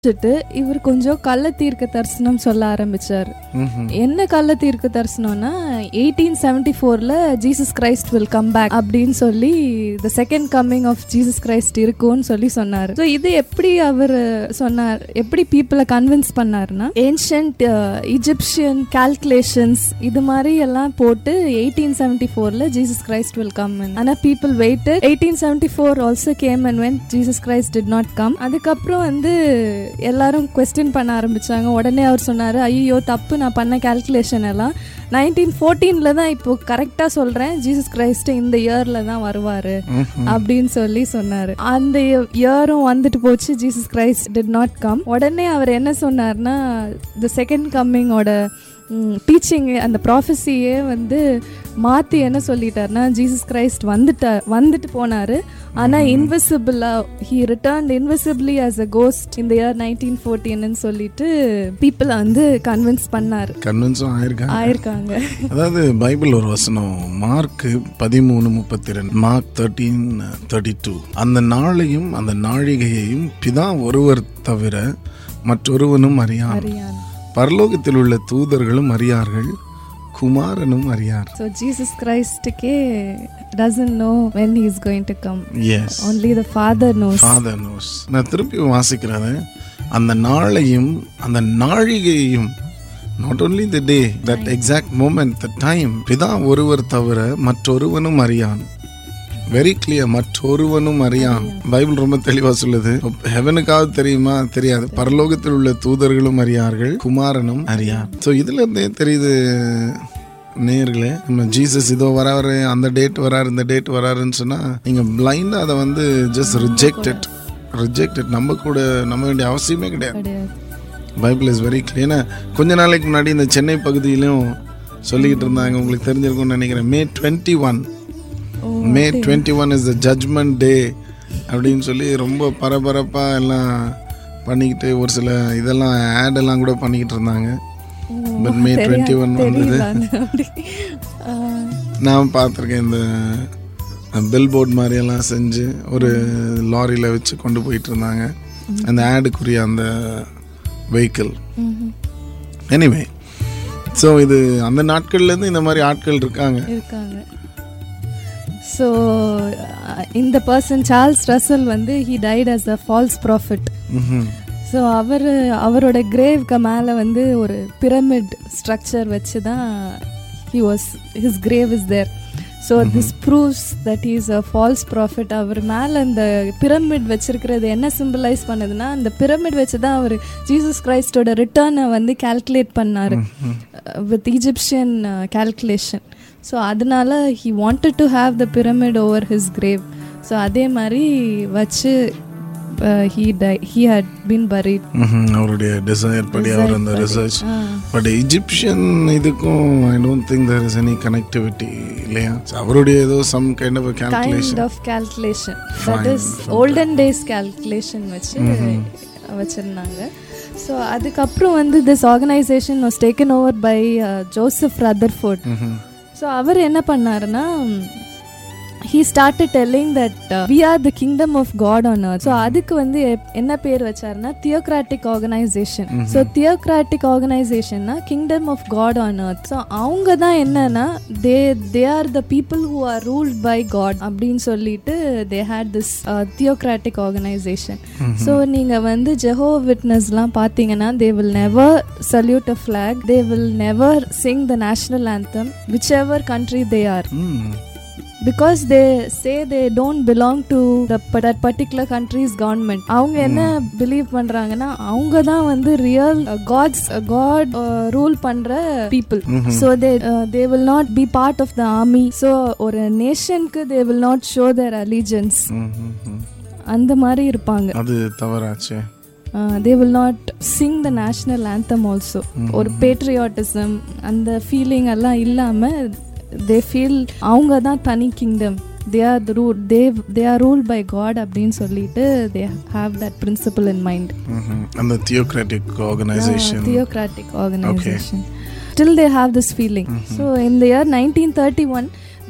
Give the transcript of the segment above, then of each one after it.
வச்சுட்டு இவர் கொஞ்சம் கள்ள தீர்க்க தரிசனம் சொல்ல ஆரம்பிச்சார் ம்ஹும். என்ன கள்ள தீர்க்க தரிசனம்னா எயிட்டீன் செவன்டி ஃபோர்ல Jesus Christ will come back அப்படின்னு சொல்லி the second coming of Jesus Christ இருக்கும்னு சொல்லி சொன்னார் ஸோ இது எப்படி அவர் சொன்னார் எப்படி பீப்புளை கன்வின்ஸ் பண்ணாருன்னா ஏன்ஷியன்ட் இஜிப்சியன் கால்குலேஷன்ஸ் இது மாதிரி எல்லாம் போட்டு எயிட்டீன் செவன்டி ஃபோர்ல ஜீசஸ் கிரைஸ்ட் வில் கம் ஆனா people waited eighteen seventy four also came and when Jesus Christ did not come அதுக்கப்புறம் வந்து எல்லாரும் கொஸ்டின் பண்ண ஆரம்பிச்சாங்க உடனே அவர் சொன்னாரு ஐயோ தப்பு நான் பண்ண கால்குலேஷன் எல்லாம் நைன்டீன் ஃபோர்டீனில் தான் இப்போ கரெக்டாக சொல்கிறேன் ஜீசஸ் கிரைஸ்ட் இந்த இயரில் தான் வருவார் ம்ஹும். அப்படின்னு சொல்லி சொன்னார் அந்த இயரும் வந்துட்டு போச்சு Jesus Christ did not come உடனே அவர் என்ன சொன்னார்னா த செகண்ட் கம்மிங்கோட டீச்சிங் அந்த ப்ராஃபஸியே வந்து மாற்றி என்ன சொல்லிட்டார்னா ஜீசஸ் கிரைஸ்ட் வந்துட்ட வந்துட்டு போனார் ஆனால் இன்விசிபிளாக he return invisibly as a ghost இந்த இயர் நைன்டீன் ஃபோர்டீன்னு சொல்லிட்டு பீப்புளை வந்து கன்வின்ஸ் பண்ணார் கன்வின்ஸும் ஆயிருக்காங்க ஆயிருக்காங்க அதாவது பைபிள் ஒரு வசனம் மார்க் பதிமூணு முப்பத்தி ரெண்டு மார்க் தேர்ட்டீன் தேர்ட்டி டூ அந்த நாளையும் அந்த நாழிகையையும் பிதா ஒருவர் தவிர மற்றொருவனும் அறியான் அறியான் பரலோகத்தில் உள்ள தூதர்களும் அறியார்கள் குமாரனும் அறியார் ஸோ ஜீசஸ் கிரைஸ்டுக்கே doesn't know when he is going to come as only the father knows father knows நான் திருப்பி வாசிக்கிறேன் அந்த நாளையும் அந்த நாழிகையையும் not only the day that exact moment the time பிதா ஒருவர் தவிர மற்றொருவனும் அறியான் வெரி கிளியர் மற்றொருவனும் அறியான் பைபிள் ரொம்ப தெளிவா சொல்லுது ஹெவனுக்காவது தெரியுமா தெரியாது பரலோகத்தில் உள்ள தூதர்களும் அறியார்கள் குமாரனும் அறியார் ஸோ இதுல இருந்தே தெரியுது நேர்களே நம்ம ஜீசஸ் இதோ வராரு அந்த டேட் வராரு இந்த டேட் வராருன்னு சொன்னா நீங்க பிளைண்டா அதை வந்து ஜஸ்ட் ரிஜெக்டட் ரிஜெக்டட் நம்ம கூட நம்ப வேண்டிய அவசியமே கிடையாது கிடையாது பைபிள் இஸ் வெரி கிளியர் கொஞ்ச நாளைக்கு முன்னாடி இந்த சென்னை பகுதியிலும் சொல்லிக்கிட்டு இருந்தாங்க உங்களுக்கு தெரிஞ்சிருக்கும்னு நினைக்கிறேன் May twenty one oh May twenty one is the judgment day அப்படின்னு சொல்லி ரொம்ப பரபரப்பாக எல்லாம் பண்ணிக்கிட்டு ஒரு சில இதெல்லாம் ad எல்லாம் கூட பண்ணிக்கிட்டு இருந்தாங்க பட் மே டுவெண்ட்டி ஒன் வந்தது தெரியல அப்படி ஆ, நான் பார்த்துருக்கேன் இந்த பில் போர்ட் மாதிரியெல்லாம் செஞ்சு ஒரு லாரியில் வச்சு கொண்டு போயிட்டு இருந்தாங்க அந்த ஆடுக்குரிய அந்த வெஹிக்கிள் ம்ஹும். எனிவே ஸோ இது அந்த நாட்கள்லேருந்து இந்த மாதிரி ஆட்கள் இருக்காங்க இருக்காங்க ஸோ இந்த பர்சன் சார்ல்ஸ் ரசல் வந்து he died as a false prophet ம்ஹும். ஸோ அவர் அவரோட கிரேவ்க்கு மேலே வந்து ஒரு பிரமிட் ஸ்ட்ரக்சர் வச்சு தான் he was his grave is there so this proves that is a false prophet அவர் மேலே இந்த பிரமிட் வச்சிருக்கிறது என்ன சிம்பிளைஸ் பண்ணுதுன்னா அந்த பிரமிட் வச்சு தான் அவர் ஜீசஸ் கிரைஸ்டோட ரிட்டர்னை வந்து கால்குலேட் பண்ணார் வித் ஈஜிப்சியன் கால்குலேஷன் ஸோ அதனால he wanted to have the pyramid over his grave so அதே மாதிரி வச்சு he die he had been buried ம்ஹும். அவருடைய டிசைர் படி அவர் அந்த ரிசர்ச் பட் இஜிப்சியன் இதுக்கும் I don't think there is any connectivity இல்லையா So, அவருடைய ஏதோ some kind of calculation kind of calculation that is olden days calculation வச்சு வச்சுருந்தாங்க ஸோ அதுக்கப்புறம் வந்து this organization was taken over by Joseph Rutherford so அவர் என்ன பண்ணாருன்னா he started telling that we are the kingdom of God on earth so அதுக்கு வந்து எப்- என்ன பேர் வச்சாருன்னா தியோக்ராட்டிக் ஆர்கனைசேஷன் ஸோ தியோக்ராட்டிக் ஆர்கனைசேஷன்னா kingdom of God on earth so அவங்க தான் என்னன்னா they they are the people who are ruled by God அப்படின்னு சொல்லிட்டு they had this theocratic organization so நீங்கள் வந்து ஜெஹோ விட்னஸ்லாம் பார்த்தீங்கன்னா they will never salute a flag they will never sing the national anthem which ever country they are because they say they don't belong to the that particular country's government அவங்க என்ன believe பண்றாங்கன்னா அவங்க தான் வந்து real God's God rule பண்ற people so they they will not be part of the army so ஒரு நேஷனுக்கு they will not show their allegiance அந்த மாதிரி இருப்பாங்க அது தவறாச்சே they will not sing the national anthem also ஒரு பேட்ரியாட்டிசம் அந்த ஃபீலிங் எல்லாம் இல்லாமல் தே ஃபீல் அவங்க தான் தனி kingdom they are the rule they they are rule by God அப்படின்னு சொல்லிட்டு they have that principle in mind ம்ஹும். அந்த theocratic organization theocratic organization. Still, they have this feeling. So, in the year 1931,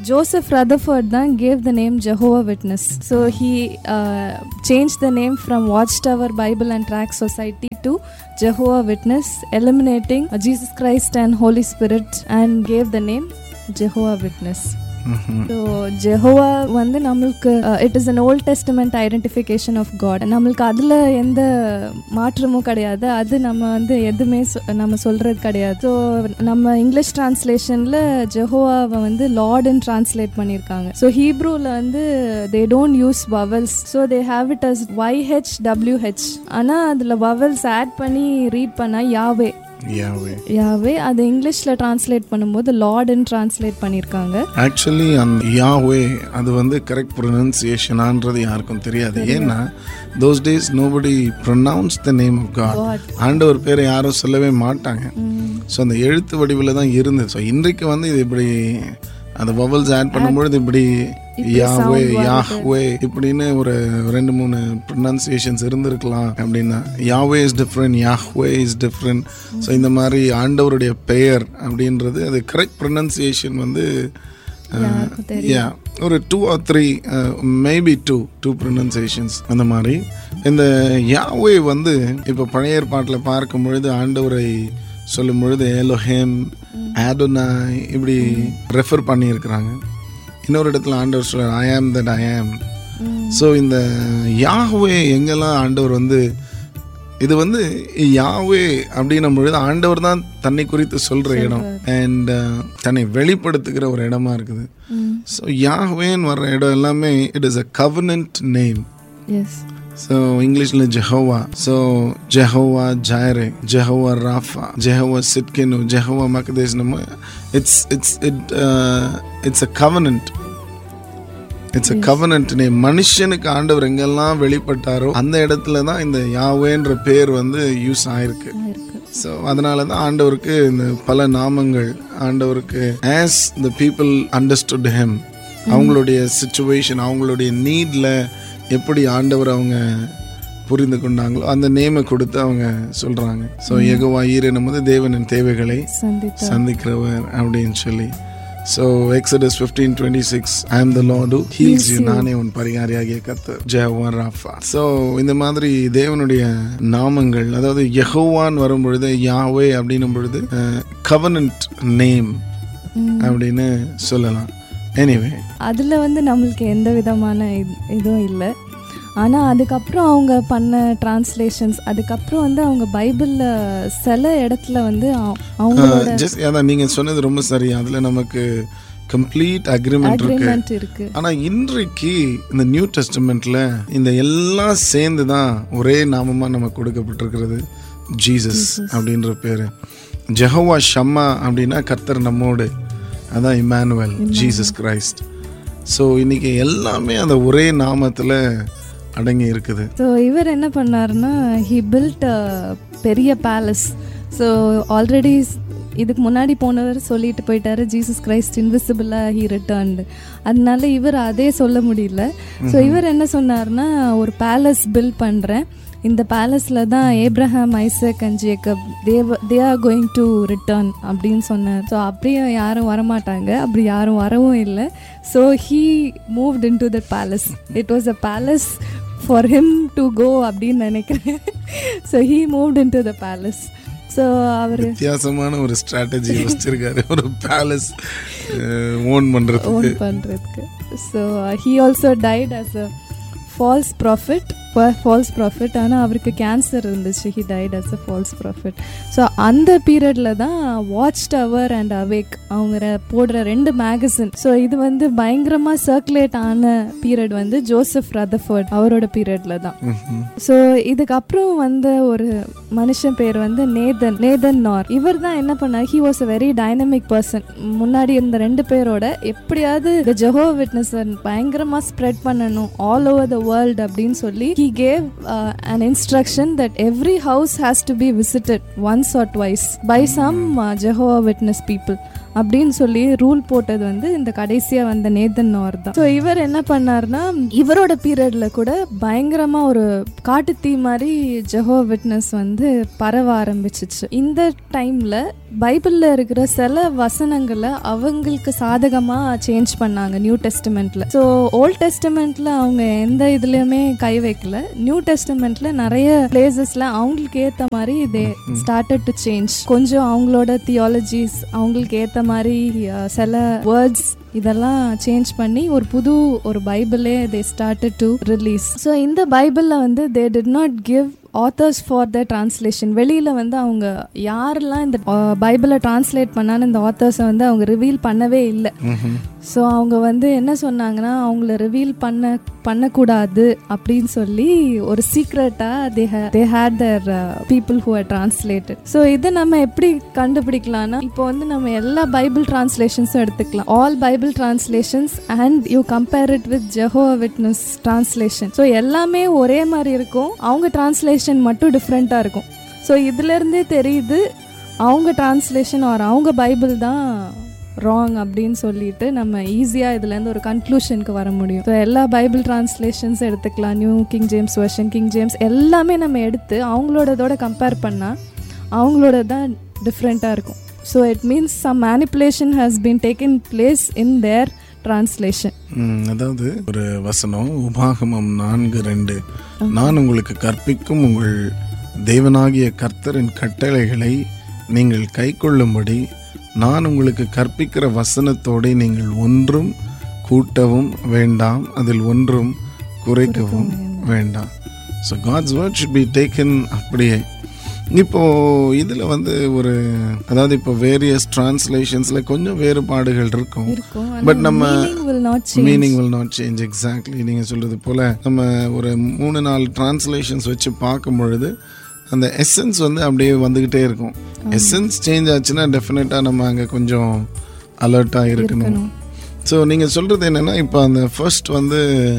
Joseph Rutherford தான் gave the name Jehovah Witness. So he uh, changed the name from Watchtower Bible and Tract Society to Jehovah Witness, eliminating Jesus Christ and Holy Spirit and gave the name Jehovah Witness. ம்ஹும். So Jehovah வந்து நம்மளுக்கு it is an Old Testament identification of God நம்மளுக்கு அதில் எந்த மாற்றமும் கிடையாது அது நம்ம வந்து எதுவுமே சொ- நம்ம சொல்கிறது கிடையாது ஸோ நம்ம இங்கிலீஷ் டிரான்ஸ்லேஷனில் ஜெஹோவாவை வந்து லார்டுன்னு டிரான்ஸ்லேட் பண்ணியிருக்காங்க ஸோ ஹீப்ரூவில் வந்து they don't use vowels so they have it as Y H W H ஆனால் அதில் வவல்ஸ் ஆட் பண்ணி ரீட் பண்ணால் யாவே யாவே யாவே அது இங்கிலீஷில் டிரான்ஸ்லேட் பண்ணும்போது லார்டுன்னு டிரான்ஸ்லேட் பண்ணியிருக்காங்க ஆக்சுவலி அந்த யாவே அது வந்து கரெக்ட் ப்ரொனன்சியேஷனான்றது யாருக்கும் தெரியாது ஏன்னா those days nobody pronounce the name of God God. ஆண்டவர் பேரை யாரும் சொல்லவே மாட்டாங்க ஸோ அந்த எழுத்து வடிவில் தான் இருந்தது ஸோ இன்றைக்கு வந்து இது இப்படி அந்த வவல்ஸ் ஆட் பண்ணும்பொழுது இப்படி யாவே யாஹ்வே இப்படின்னு ஒரு ரெண்டு மூணு ப்ரொனன்சியேஷன்ஸ் இருந்திருக்கலாம் அப்படின்னா Yahweh is different Yahweh is different so இந்த மாதிரி ஆண்டவருடைய பெயர் அப்படின்றது அது கரெக்ட் ப்ரொனன்சியேஷன் வந்து யாருக்கும் தெரியும் யா ஒரு two or three maybe two two pronunciations அந்த மாதிரி இந்த யாவே வந்து இப்போ பழைய ஏற்பாட்டில் பார்க்கும் பொழுது ஆண்டவரை சொல்லும் பொழுது ஏலோஹேம் ஆடோனாய் இப்படி ரெஃபர் பண்ணியிருக்கிறாங்க இன்னொரு இடத்துல ஆண்டவர் சொல்றார் ஐ ஆம் தட் ஐ ஆம் ஸோ இந்த யாஹ்வே எங்கெல்லாம் ஆண்டவர் வந்து இது வந்து யாவே அப்படின்னும் பொழுது ஆண்டவர் தான் தன்னை குறித்து சொல்ற இடம் அண்ட் தன்னை வெளிப்படுத்துகிற ஒரு இடமா இருக்குது ஸோ யாஹ்வேன்னு வர்ற இடம் எல்லாமே it is a covenant name as so இங்கிலீஷில் Jehovah so Jehovah Jireh Jehovah Rapha Jehovah Tsidkenu Jehovah Mekaddesh நம்ம it's it's it it's a covenant it's a covenant name மனுஷனுக்கு ஆண்டவர் எங்கெல்லாம் வெளிப்பட்டாரோ அந்த இடத்துல தான் இந்த யாவேன்ற பேர் வந்து யூஸ் ஆயிருக்கு இருக்கு ஸோ அதனால தான் ஆண்டவருக்கு இந்த பல நாமங்கள் ஆண்டவருக்கு as the people understood them அவங்களுடைய சுச்சுவேஷன் அவங்களுடைய நீடில் எப்படி ஆண்டவர் அவங்க புரிந்து கொண்டாங்களோ அந்த நேமை கொடுத்து அவங்க சொல்கிறாங்க ஸோ எகவா ஈரனும் போது தேவனின் தேவைகளை சந்தித்தா சந்திக்கிறவர் அப்படின்னு சொல்லி so Exodus fifteen twenty six I am the Lord heals you நானே உன் பரிகாரியாகிய கத்து ஜெஹோவா ராஃபா ஸோ இந்த மாதிரி தேவனுடைய நாமங்கள் அதாவது யெகோவான்னு வரும் பொழுது யாவே அப்படின்னும் பொழுது கவர்னன்ட் நேம் அப்படின்னு சொல்லலாம் எனிவே அதில் வந்து நம்மளுக்கு எந்த விதமான இது- இதுவும் இல்லை ஆனால் அதுக்கப்புறம் அவங்க பண்ண டிரான்ஸ்லேஷன்ஸ் அதுக்கப்புறம் வந்து அவங்க பைபிளில் சில இடத்துல வந்து அவ- அவங்களோட ஜஸ்ட் அதான் நீங்கள் சொன்னது ரொம்ப சரி அதில் நமக்கு கம்ப்ளீட் அக்ரிமெண்ட் இருக்கு அக்ரிமெண்ட் இருக்கு ஆனால் இன்றைக்கு இந்த நியூ டெஸ்டமெண்ட்ல இந்த எல்லாம் சேர்ந்து தான் ஒரே நாமமாக நமக்கு கொடுக்கப்பட்டிருக்கிறது ஜீசஸ் அப்படின்ற பேர் ஜெஹோவா ஷம்மா அப்படின்னா கர்த்தர் நம்மோடு அதான் இமானுவல் ஜீசஸ் கிரைஸ்ட் ஸோ இன்னைக்கு எல்லாமே அந்த ஒரே நாமத்தில் அடங்கி இருக்குது ஸோ இவர் என்ன பண்ணாருன்னா ஹி பில்ட் பெரிய பேலஸ் ஸோ ஆல்ரெடி இதுக்கு முன்னாடி போனவர் சொல்லிட்டு போயிட்டாரு ஜீசஸ் கிரைஸ்ட் இன்விசிபிளாக ஹி ரிட்டர்ன்டு அதனால இவர் அதே சொல்ல முடியல ஸோ இவர் என்ன சொன்னார்னா ஒரு பேலஸ் பில்ட் பண்ணுறேன் இந்த பேலஸில் தான் ஏப்ரஹாம் ஐசக் அண்ட் ஜேக்கப் தேவ they are going to return அப்படின்னு சொன்னார் ஸோ அப்படியும் யாரும் வரமாட்டாங்க அப்படி யாரும் வரவும் இல்லை so he moved in to the palace it was a palace for him to go அப்படின்னு நினைக்கிறேன் so he moved in to the palace so அவர் வித்தியாசமான ஒரு ஸ்ட்ராட்டஜி வச்சிருக்காரு ஒரு பேலஸ் ஓன் பண்ணுறதுக்கு ஓன் பண்ணுறதுக்கு so he also died as a false prophet false prophet ஆனால் அவருக்கு கேன்சர் இருந்துச்சு he died as a false prophet so அந்த பீரியடில் தான் வாட்ச் டவர் அண்ட் அவேக் அவங்க ரெ- போடுற ரெண்டு மேகசின் ஸோ இது வந்து பயங்கரமாக சர்க்குலேட் ஆன பீரியட் வந்து ஜோசப் ரதஃபர்ட் அவரோட பீரியடில் தான் ம்ஹும். ஸோ இதுக்கப்புறம் வந்த ஒரு மனுஷன் பேர் வந்து நேதன் நேதன் நார் இவர் தான் என்ன பண்ணார் he was a very dynamic person முன்னாடி இருந்த ரெண்டு பேரோட எப்படியாவது இந்த ஜெஹோ விட்னஸ் பயங்கரமாக ஸ்ப்ரெட் பண்ணணும் ஆல் ஓவர் த வேர்ல்ட் அப்படின்னு சொல்லி he gave an instruction that every house has to be visited once or twice by some Jehovah's Witness people அப்படின்னு சொல்லி ரூல் போட்டது வந்து இந்த கடைசியாக வந்த நேதன் நோர் தான் ஸோ இவர் என்ன பண்ணார்னா இவரோட பீரியடில் கூட பயங்கரமாக ஒரு காட்டுத்தீ மாதிரி ஜெஹோ விட்னஸ் வந்து பரவ ஆரம்பிச்சிச்சு இந்த டைமில் பைபிளில் இருக்கிற சில வசனங்களை அவங்களுக்கு சாதகமாக சேஞ்ச் பண்ணாங்க நியூ டெஸ்டிமெண்ட்டில் ஸோ ஓல்ட் டெஸ்டிமெண்ட்டில் அவங்க எந்த இதுலேயுமே கை வைக்கல நியூ டெஸ்டிமெண்ட்டில் நிறைய பிளேசஸில் அவங்களுக்கு ஏற்ற மாதிரி தே ஸ்டார்டட் டு சேஞ்ச் கொஞ்சம் அவங்களோட தியாலஜிஸ் அவங்களுக்கு ஏற்ற மாதிரி அஹ், சில வேர்ட்ஸ் இதெல்லாம் சேஞ்ச் பண்ணி ஒரு புது ஒரு பைபிளே they started to release so இந்த பைபிளில் வந்து they did not give authors for the translation வெளியில் வந்து அவங்க யாரெல்லாம் இந்த பைபிளை டிரான்ஸ்லேட் பண்ணான்னு இந்த ஆத்தர்ஸை வந்து அவங்க ரிவீல் பண்ணவே இல்லை ஸோ அவங்க வந்து என்ன சொன்னாங்கன்னா அவங்கள ரிவீல் பண்ண பண்ணக்கூடாது அப்படின்னு சொல்லி ஒரு சீக்ரெட்டாக they they had their people who are translated so இதை நம்ம எப்படி கண்டுபிடிக்கலாம்னா இப்போ வந்து நம்ம எல்லா பைபிள் டிரான்ஸ்லேஷன்ஸும் எடுத்துக்கலாம் all Bible translations and you compare it with Jehovah's Witness translation so எல்லாமே ஒரே மாதிரி இருக்கும் அவங்க டிரான்ஸ்லேஷன் மட்டும் டிஃப்ரெண்ட்டாக இருக்கும் ஸோ இதுலேருந்தே தெரியுது அவங்க டிரான்ஸ்லேஷன் ஆர் அவங்க பைபிள் தான் ராங் அப்படின்னு சொல்லிட்டு நம்ம ஈஸியாக இதுலேருந்து ஒரு கன்க்ளூஷனுக்கு வர முடியும் ஸோ எல்லா பைபிள் டிரான்ஸ்லேஷன்ஸ் எடுத்துக்கலாம் New King James version King James எல்லாமே நம்ம எடுத்து அவங்களோடதோட கம்பேர் பண்ணால் அவங்களோட தான் டிஃப்ரெண்ட்டாக இருக்கும் so it means some manipulation has been taken place in their translation ம், அதாவது ஒரு வசனம் உபாகமம் நான்கு ரெண்டு நான் உங்களுக்கு கற்பிக்கும் உங்கள் தேவனாகிய கர்த்தரின் கட்டளைகளை நீங்கள் கைக்கொள்ளும்படி நான் உங்களுக்கு கற்பிக்கிற வசனத்தோட நீங்கள் ஒன்றும் கூட்டவும் வேண்டாம் அதில் ஒன்றும் குறைக்கவும் வேண்டாம் so God's word should be taken அப்படியே இப்போ இதில் வந்து ஒரு அதாவது இப்போ வேரியஸ் டிரான்ஸ்லேஷன்ஸில் கொஞ்சம் வேறுபாடுகள் இருக்கும் இருக்கும் பட் நம்ம meaning will not meaning will not change exactly நீங்கள் சொல்கிறது போல் நம்ம ஒரு மூணு நாலு டிரான்ஸ்லேஷன்ஸ் வச்சு பார்க்கும் பொழுது அந்த எசன்ஸ் வந்து அப்படியே வந்துக்கிட்டே இருக்கும் எசன்ஸ் சேஞ்ச் ஆச்சுன்னா டெஃபினட்டாக நம்ம அங்கே கொஞ்சம் அலர்ட்டாக இருக்கணும் ஸோ நீங்கள் சொல்கிறது என்னென்னா இப்போ அந்த ஃபர்ஸ்ட் வந்து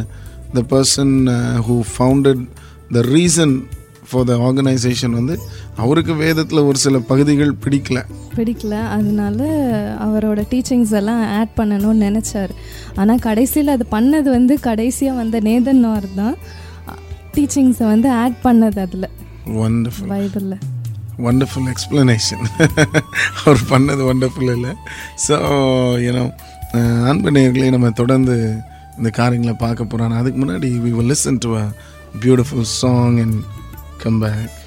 the person who founded the reason for the organization வந்து அவருக்கு வேதத்தில் ஒரு சில பகுதிகள் பிடிக்கல பிடிக்கல அதனால அவரோட டீச்சிங்ஸ் எல்லாம் ஆட் பண்ணணும்னு நினச்சார் ஆனால் கடைசியில் அது பண்ணது வந்து கடைசியாக வந்த நேதன் நார் தான் டீச்சிங்ஸை வந்து ஆட் பண்ணது அதில் ஒண்டர்ஃபுல் பைபிளில் ஒண்டர்ஃபுல் எக்ஸ்ப்ளனேஷன் அவர் பண்ணது ஒண்டர்ஃபுல் இல்லை ஸோ யூனோ அன்பு நேயர்களே நம்ம தொடர்ந்து இந்த காரியங்களை பார்க்க போகிறோம் அதுக்கு முன்னாடி we will listen to a beautiful song and come back